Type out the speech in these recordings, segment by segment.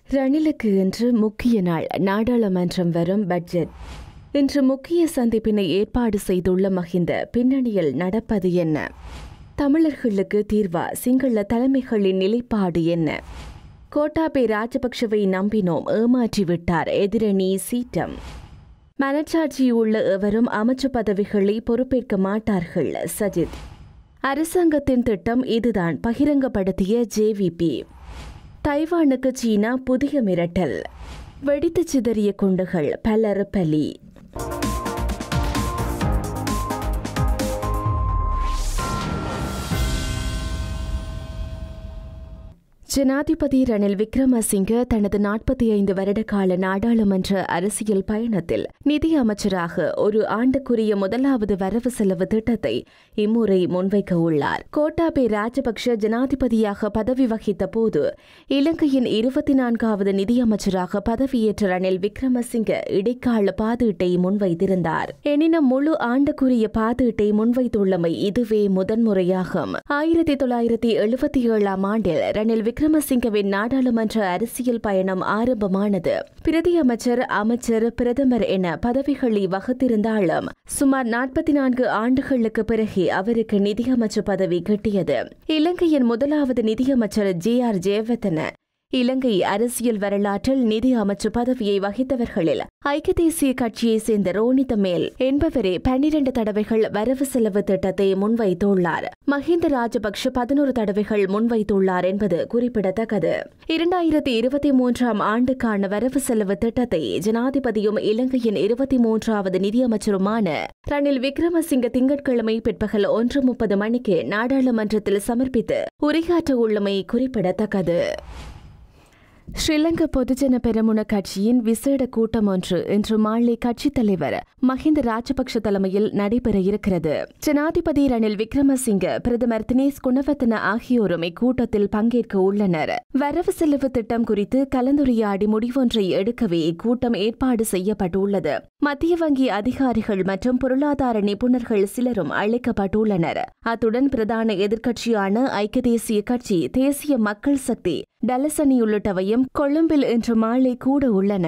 ரணிலுக்கு இன்று முக்கிய நாள் நாடாளுமன்றம் வரும் பட்ஜெட் இன்று முக்கிய சந்திப்பினை ஏற்பாடு செய்துள்ள மஹிந்த பின்னணியில் நடப்பது என்ன தமிழர்களுக்கு தீர்வா சிங்கள தலைமைகளின் நிலைப்பாடு என்ன கோட்டாபே ராஜபக்ஷவை நம்பினோம் ஏமாற்றிவிட்டார் எதிரணி சீட்டம் மனச்சாட்சி உள்ள எவரும் அமைச்சு பதவிகளை பொறுப்பேற்க மாட்டார்கள் சஜித் அரசாங்கத்தின் திட்டம் இதுதான் பகிரங்கப்படுத்திய ஜேவிபி தைவானுக்கு சீனா புதிய மிரட்டல் வெடித்து சிதறிய குண்டுகள் பலர் பலி ஜனாதிபதி ரணில் விக்ரமசிங்க தனது நாற்பத்தி ஐந்து வருட கால நாடாளுமன்ற அரசியல் பயணத்தில் நிதி அமைச்சராக ஒரு ஆண்டுக்குரிய முதலாவது வரவு செலவு திட்டத்தை இம்முறை முன்வைக்க உள்ளார் கோட்டாபே ராஜபக்ஷ ஜனாதிபதியாக பதவி வகித்த போது இலங்கையின் இருபத்தி நான்காவது நிதியமைச்சராக பதவியேற்ற ரணில் விக்ரமசிங்க இடைக்கால பாதீட்டை முன்வைத்திருந்தார் எனினும் முழு ஆண்டுக்குரிய பாதீட்டை முன்வைத்துள்ளமை இதுவே முதன்முறையாகும் ஆயிரத்தி தொள்ளாயிரத்தி எழுபத்தி ஏழாம் ஆண்டில் ரணில் விக்ரமசிங்கவின் நாடாளுமன்ற அரசியல் பயணம் ஆரம்பமானது பிரதி அமைச்சர் அமைச்சர் பிரதமர் என பதவிகளை வகுத்திருந்தாலும் சுமார் நாற்பத்தி நான்கு ஆண்டுகளுக்கு பிறகு அவருக்கு நிதியமைச்சர் பதவி கிட்டியது இலங்கையின் முதலாவது நிதியமைச்சர் ஜே ஆர் ஜெயவர்தன இலங்கை அரசியல் வரலாற்றில் நிதி அமைச்சு பதவியை வகித்தவர்களில் ஐக்கிய தேசிய கட்சியைச் சேர்ந்த ரோனித மேல் என்பவரே பன்னிரண்டு தடவைகள் வரவு செலவு திட்டத்தை முன்வைத்துள்ளார் மஹிந்த ராஜபக்ஷ பதினோரு தடவைகள் முன்வைத்துள்ளார் என்பது குறிப்பிடத்தக்கது இரண்டாயிரத்தி இருபத்தி மூன்றாம் ஆண்டுக்கான வரவு செலவு திட்டத்தை ஜனாதிபதியும் இலங்கையின் இருபத்தி மூன்றாவது நிதியமைச்சருமான ரணில் விக்ரமசிங்க திங்கட்கிழமை பிற்பகல் ஒன்று முப்பது மணிக்கு நாடாளுமன்றத்தில் சமர்ப்பித்து உரையாற்ற உள்ளமை குறிப்பிடத்தக்கது ஸ்ரீலங்கா பொதுஜன பெரமுன கட்சியின் விசேட கூட்டம் ஒன்று இன்று மாலை கட்சித் தலைவர் மஹிந்த ராஜபக்ஷ தலைமையில் நடைபெற இருக்கிறது ஜனாதிபதி ரணில் விக்ரமசிங்க பிரதமர் தினேஷ் குணவர்த்தன ஆகியோரும் இக்கூட்டத்தில் பங்கேற்க உள்ளனர் வரவு செலவு திட்டம் குறித்து கலந்துரையாடி முடிவொன்றை எடுக்கவே இக்கூட்டம் ஏற்பாடு செய்யப்பட்டுள்ளது மத்திய வங்கி அதிகாரிகள் மற்றும் பொருளாதார நிபுணர்கள் சிலரும் அழைக்கப்பட்டுள்ளனர் அத்துடன் பிரதான எதிர்க்கட்சியான ஐக்கிய தேசிய கட்சி தேசிய மக்கள் சக்தி டலசனி உள்ளிட்டவையும் கொழும்பில் இன்று மாலை கூட உள்ளன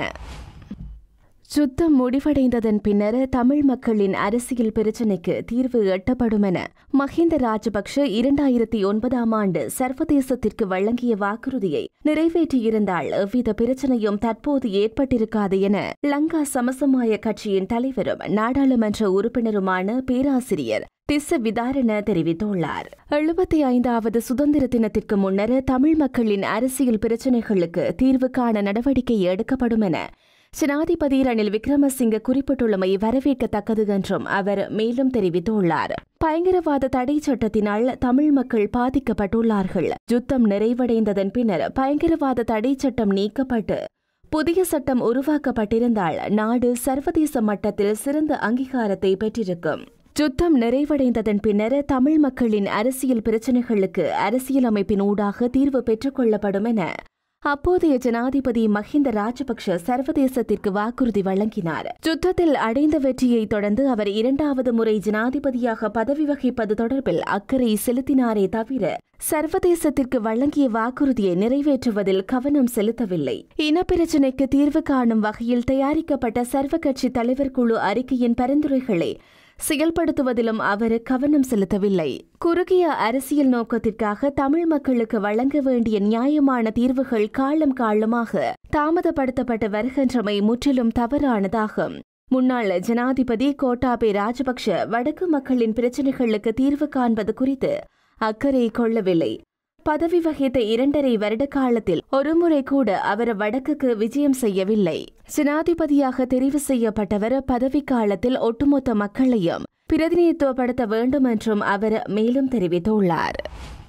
சுத்தம் முடிவடைந்ததன் பின்னர் தமிழ் மக்களின் அரசியல் பிரச்சினைக்கு தீர்வு எட்டப்படும் என மஹிந்த ராஜபக்ஷ இரண்டாயிரத்தி ஒன்பதாம் ஆண்டு சர்வதேசத்திற்கு வழங்கிய வாக்குறுதியை நிறைவேற்றியிருந்தால் எவ்வித பிரச்சனையும் தற்போது ஏற்பட்டிருக்காது என லங்கா சமசமாய கட்சியின் தலைவரும் நாடாளுமன்ற உறுப்பினருமான பேராசிரியர் திஸ்ஸ விதாரண தெரிவித்துள்ளார் எழுபத்தி ஐந்தாவது சுதந்திர தினத்திற்கு முன்னர் தமிழ் மக்களின் அரசியல் பிரச்சினைகளுக்கு தீர்வு காண நடவடிக்கை எடுக்கப்படும் என ஜனாதிபதி ரணில் விக்ரமசிங்க குறிப்பிட்டுள்ளமை வரவேற்கத்தக்கது என்றும் அவர் மேலும் தெரிவித்துள்ளார் பயங்கரவாத தடை சட்டத்தினால் தமிழ் மக்கள் பாதிக்கப்பட்டுள்ளார்கள் யுத்தம் நிறைவடைந்ததன் பின்னர் பயங்கரவாத தடை சட்டம் நீக்கப்பட்டு புதிய சட்டம் உருவாக்கப்பட்டிருந்தால் நாடு சர்வதேச மட்டத்தில் சிறந்த அங்கீகாரத்தை பெற்றிருக்கும் யுத்தம் நிறைவடைந்ததன் பின்னர் தமிழ் மக்களின் அரசியல் பிரச்சினைகளுக்கு அரசியலமைப்பின் ஊடாக தீர்வு பெற்றுக் கொள்ளப்படும் என அப்போதைய ஜனாதிபதி மஹிந்த ராஜபக்ஷ சர்வதேசத்திற்கு வாக்குறுதி வழங்கினார் யுத்தத்தில் அடைந்த வெற்றியை தொடர்ந்து அவர் இரண்டாவது முறை ஜனாதிபதியாக பதவி வகிப்பது தொடர்பில் அக்கறை செலுத்தினாரே தவிர சர்வதேசத்திற்கு வழங்கிய வாக்குறுதியை நிறைவேற்றுவதில் கவனம் செலுத்தவில்லை இனப்பிரச்சினைக்கு தீர்வு காணும் வகையில் தயாரிக்கப்பட்ட சர்வ கட்சி தலைவர் குழு அறிக்கையின் பரிந்துரைகளை செயல்படுத்துவதிலும் அவர் கவனம் செலுத்தவில்லை குறுகிய அரசியல் நோக்கத்திற்காக தமிழ் மக்களுக்கு வழங்க வேண்டிய நியாயமான தீர்வுகள் காலம் காலமாக தாமதப்படுத்தப்பட்டு வருகின்றமை முற்றிலும் தவறானதாகும் முன்னாள் ஜனாதிபதி கோட்டாபே ராஜபக்ஷ வடக்கு மக்களின் பிரச்சினைகளுக்கு தீர்வு காண்பது குறித்து அக்கறை கொள்ளவில்லை பதவி வகித்த இரண்டரை வருட காலத்தில் ஒருமுறை கூட அவர் வடக்குக்கு விஜயம் செய்யவில்லை ஜனாதிபதியாக தெரிவு செய்யப்பட்டவர் பதவி காலத்தில் ஒட்டுமொத்த மக்களையும் பிரதிநிதித்துவப்படுத்த வேண்டும் என்றும் அவர் மேலும் தெரிவித்துள்ளார்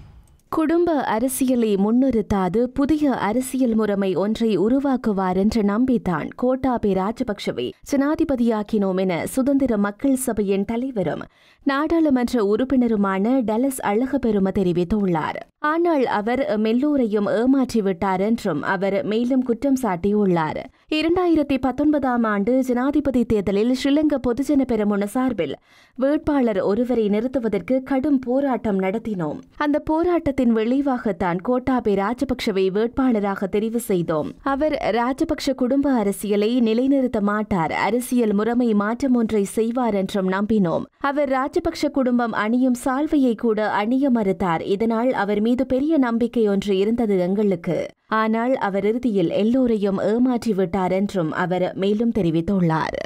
குடும்ப அரசியலை முன்னிறுத்தாது புதிய அரசியல் முறைமை ஒன்றை உருவாக்குவார் என்று நம்பித்தான் கோட்டாபே ராஜபக்ஷவை ஜனாதிபதியாக்கினோம் என சுதந்திர மக்கள் சபையின் தலைவரும் நாடாளுமன்ற உறுப்பினருமான டலஸ் அழகபெரும தெரிவித்துள்ளார் ஆனால் அவர் மெல்லோரையும் ஏமாற்றிவிட்டார் என்றும் அவர் மேலும் குற்றம் சாட்டியுள்ளார் இரண்டாயிரத்தி பத்தொன்பதாம் ஆண்டு ஜனாதிபதி தேர்தலில் ஸ்ரீலங்கா பொதுஜன பெரமுன சார்பில் வேட்பாளர் ஒருவரை நிறுத்துவதற்கு கடும் போராட்டம் நடத்தினோம் அந்த போராட்டத்தின் விளைவாகத்தான் கோட்டாபே ராஜபக்ஷவை வேட்பாளராக தெரிவு செய்தோம் அவர் ராஜபக்ஷ குடும்ப அரசியலை நிலைநிறுத்த மாட்டார் அரசியல் முறைமை மாற்றம் ஒன்றை செய்வார் என்றும் நம்பினோம் அவர் ராஜபக்ஷ குடும்பம் அணியும் சால்வையை கூட அணிய மறுத்தார் இதனால் அவர் மீது பெரிய நம்பிக்கை ஒன்று இருந்தது எங்களுக்கு ஆனால் அவர் இறுதியில் எல்லோரையும் ஏமாற்றிவிட்டார் என்றும் அவர் மேலும் தெரிவித்துள்ளார்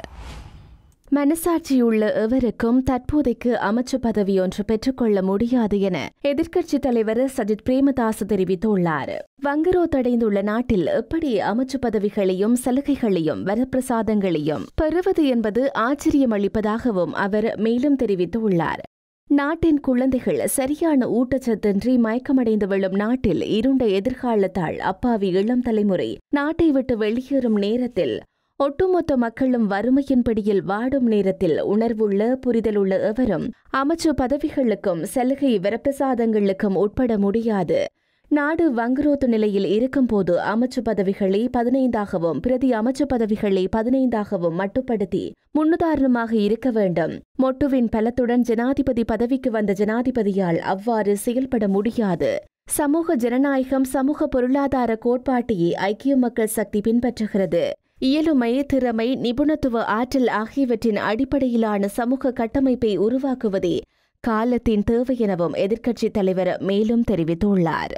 மனசாட்சியுள்ள எவருக்கும் தற்போதைக்கு அமைச்சு பதவி ஒன்று பெற்றுக்கொள்ள முடியாது என எதிர்க்கட்சித் தலைவர் சஜித் பிரேமதாஸ் தெரிவித்துள்ளார் வங்குரோத்தடைந்துள்ள நாட்டில் எப்படி அமைச்சு பதவிகளையும் சலுகைகளையும் வரப்பிரசாதங்களையும் பெறுவது என்பது ஆச்சரியமளிப்பதாகவும் அவர் மேலும் தெரிவித்துள்ளார் நாட்டின் குழந்தைகள் சரியான ஊட்டச்சத்தின்றி மயக்கமடைந்து விழும் நாட்டில் இருண்ட எதிர்காலத்தால் அப்பாவி இளம் தலைமுறை நாட்டை விட்டு வெளியேறும் நேரத்தில் ஒட்டுமொத்த மக்களும் வறுமையின் பிடியில் வாடும் நேரத்தில் உணர்வுள்ள புரிதலுள்ள எவரும் அமைச்சு பதவிகளுக்கும் சலுகை வரப்பிரசாதங்களுக்கும் உட்பட முடியாது நாடு வங்குரோத்து நிலையில் இருக்கும்போது அமைச்சு பதவிகளை பதினைந்தாகவும் பிரதி அமைச்சு பதவிகளை பதினைந்தாகவும் மட்டுப்படுத்தி முன்னுதாரணமாக இருக்க வேண்டும் மொட்டுவின் பலத்துடன் ஜனாதிபதி பதவிக்கு வந்த ஜனாதிபதியால் அவ்வாறு செயல்பட முடியாது சமூக ஜனநாயகம் சமூக பொருளாதார கோட்பாட்டையே ஐக்கிய மக்கள் சக்தி பின்பற்றுகிறது இயலுமை திறமை நிபுணத்துவ ஆற்றல் ஆகியவற்றின் அடிப்படையிலான சமூக கட்டமைப்பை உருவாக்குவதே காலத்தின் தேவை எனவும் எதிர்க்கட்சித் தலைவர் மேலும் தெரிவித்துள்ளார்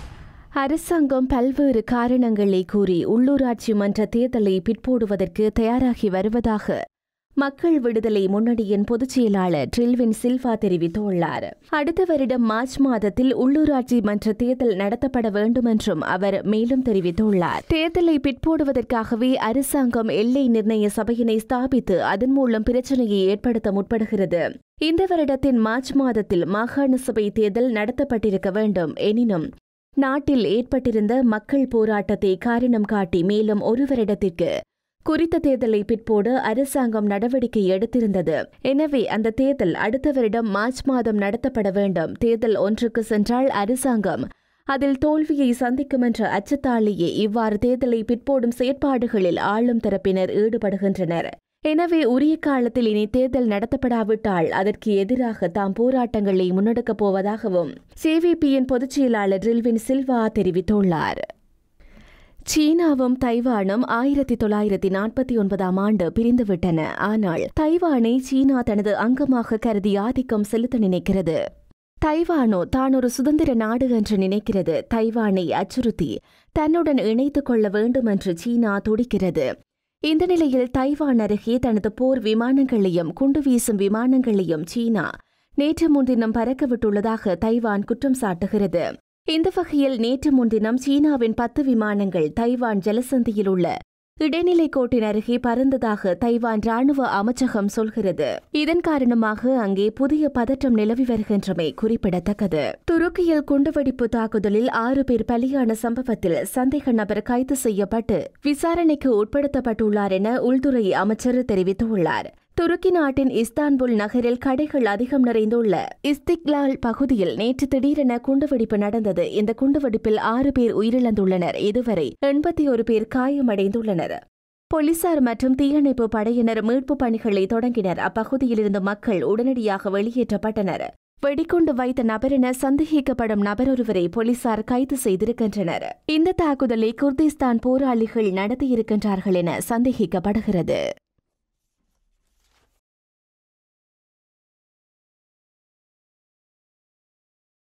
அரசாங்கம் பல்வேறு காரணங்களை கூறி உள்ளூராட்சி மன்ற தேர்தலை பிற்போடுவதற்கு தயாராகி வருவதாக மக்கள் விடுதலை முன்னணியின் பொதுச் செயலாளர் ட்ரில்வின் சில்வா தெரிவித்துள்ளார் அடுத்த வருடம் மார்ச் மாதத்தில் உள்ளூராட்சி மன்ற தேர்தல் நடத்தப்பட வேண்டும் என்றும் அவர் மேலும் தெரிவித்துள்ளார் தேர்தலை பிற்போடுவதற்காகவே அரசாங்கம் எல்லை நிர்ணய சபையினை ஸ்தாபித்து அதன் மூலம் பிரச்சனையை ஏற்படுத்த முற்படுகிறது இந்த வருடத்தின் மார்ச் மாதத்தில் மாகாண சபை தேர்தல் நடத்தப்பட்டிருக்க வேண்டும் எனினும் நாட்டில் ஏற்பட்டிருந்த மக்கள் போராட்டத்தை காரணம் காட்டி மேலும் ஒரு வருடத்திற்கு குறித்த தேர்தலை பிற்போட அரசாங்கம் நடவடிக்கை எடுத்திருந்தது எனவே அந்த தேர்தல் அடுத்த வருடம் மார்ச் மாதம் நடத்தப்பட வேண்டும் தேர்தல் ஒன்றுக்கு சென்றால் அரசாங்கம் அதில் தோல்வியை சந்திக்கும் என்ற அச்சத்தாலேயே இவ்வாறு தேர்தலை பிற்போடும் செயற்பாடுகளில் ஆளும் தரப்பினர் ஈடுபடுகின்றனர் எனவே உரிய காலத்தில் இனி தேர்தல் நடத்தப்படாவிட்டால் அதற்கு எதிராக தாம் போராட்டங்களை முன்னெடுக்கப் போவதாகவும் சிவிபியின் பொதுச் செயலாளர் ரில்வின் சில்வா தெரிவித்துள்ளார் சீனாவும் தைவானும் ஆயிரத்தி தொள்ளாயிரத்தி நாற்பத்தி ஒன்பதாம் ஆண்டு பிரிந்துவிட்டன ஆனால் தைவானை சீனா தனது அங்கமாக கருதி ஆதிக்கம் செலுத்த நினைக்கிறது தைவானோ தான் ஒரு சுதந்திர நாடு என்று நினைக்கிறது தைவானை அச்சுறுத்தி தன்னுடன் இணைத்துக் கொள்ள வேண்டும் என்று சீனா துடிக்கிறது இந்த நிலையில் தைவான் அருகே தனது போர் விமானங்களையும் குண்டு வீசும் விமானங்களையும் சீனா நேற்று முன்தினம் பறக்கவிட்டுள்ளதாக தைவான் குற்றம் சாட்டுகிறது இந்த வகையில் நேற்று முன்தினம் சீனாவின் பத்து விமானங்கள் தைவான் ஜலசந்தியில் உள்ள இடைநிலை கோட்டின் அருகே பறந்ததாக தைவான் ராணுவ அமைச்சகம் சொல்கிறது இதன் காரணமாக அங்கே புதிய பதற்றம் நிலவி வருகின்றமை குறிப்பிடத்தக்கது துருக்கியில் குண்டுவெடிப்பு தாக்குதலில் ஆறு பேர் பலியான சம்பவத்தில் சந்தேக நபர் கைது செய்யப்பட்டு விசாரணைக்கு உட்படுத்தப்பட்டுள்ளார் என உள்துறை அமைச்சர் தெரிவித்துள்ளார் துருக்கி நாட்டின் இஸ்தான்புல் நகரில் கடைகள் அதிகம் நிறைந்துள்ள இஸ்திக்லால் பகுதியில் நேற்று திடீரென குண்டுவெடிப்பு நடந்தது இந்த குண்டுவெடிப்பில் ஆறு பேர் உயிரிழந்துள்ளனர் இதுவரை எண்பத்தி ஒரு பேர் காயமடைந்துள்ளனர் போலீசார் மற்றும் தீயணைப்பு படையினர் மீட்புப் பணிகளை தொடங்கினர் அப்பகுதியில் இருந்த மக்கள் உடனடியாக வெளியேற்றப்பட்டனர் வெடிகுண்டு வைத்த நபரென சந்தேகிக்கப்படும் நபரொருவரை போலீசார் கைது செய்திருக்கின்றனர் இந்த தாக்குதலை குர்திஸ்தான் போராளிகள் நடத்தியிருக்கின்றார்கள் என சந்தேகிக்கப்படுகிறது